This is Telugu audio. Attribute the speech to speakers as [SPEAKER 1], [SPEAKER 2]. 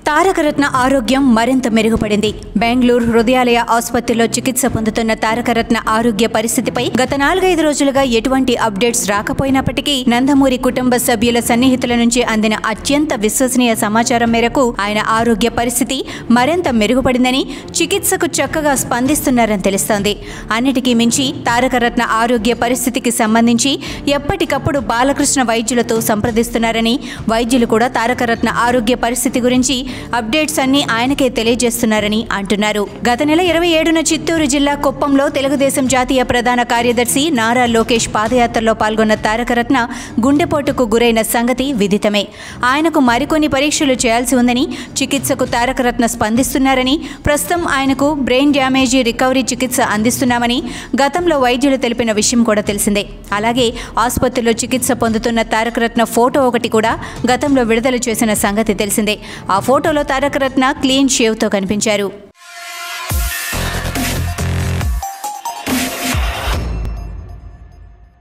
[SPEAKER 1] తారకరత్న ఆరోగ్యం మరింత మెరుగుపడింది బెంగళూరు హృదయాలయ ఆసుపత్రిలో చికిత్స పొందుతున్న తారకరత్న ఆరోగ్య పరిస్థితిపై గత నాలుగైదు రోజులుగా ఎటువంటి అప్డేట్స్ రాకపోయినప్పటికీ నందమూరి కుటుంబ సభ్యుల సన్నిహితుల నుంచి అందిన అత్యంత విశ్వసనీయ సమాచారం మేరకు ఆయన ఆరోగ్య పరిస్థితి మరింత మెరుగుపడిందని చికిత్సకు చక్కగా స్పందిస్తున్నారని తెలుస్తోంది అన్నిటికీ మించి తారకరత్న ఆరోగ్య పరిస్థితికి సంబంధించి ఎప్పటికప్పుడు బాలకృష్ణ వైద్యులతో సంప్రదిస్తున్నారని వైద్యులు కూడా తారకరత్న ఆరోగ్య పరిస్థితి గురించి అప్డేట్స్ అన్ని ఆయనకే తెలియజేస్తున్నారని అంటున్నారు గత నెల ఇరవై ఏడున చిత్తూరు జిల్లా కుప్పంలో తెలుగుదేశం జాతీయ ప్రధాన కార్యదర్శి నారా లోకేష్ పాదయాత్రలో పాల్గొన్న తారకరత్న గుండెపోటుకు గురైన సంగతి విదితమే ఆయనకు మరికొన్ని పరీక్షలు చేయాల్సి ఉందని చికిత్సకు తారకరత్న స్పందిస్తున్నారని ప్రస్తుతం ఆయనకు బ్రెయిన్ డ్యామేజీ రికవరీ చికిత్స అందిస్తున్నామని గతంలో వైద్యులు తెలిపిన విషయం కూడా తెలిసిందే అలాగే ఆసుపత్రిలో చికిత్స పొందుతున్న తారకరత్న ఫోటో ఒకటి కూడా గతంలో విడుదల చేసిన సంగతి తెలిసిందే ఆ ఫోటోలో తారకరత్న క్లీన్ షేవ్తో కనిపించారు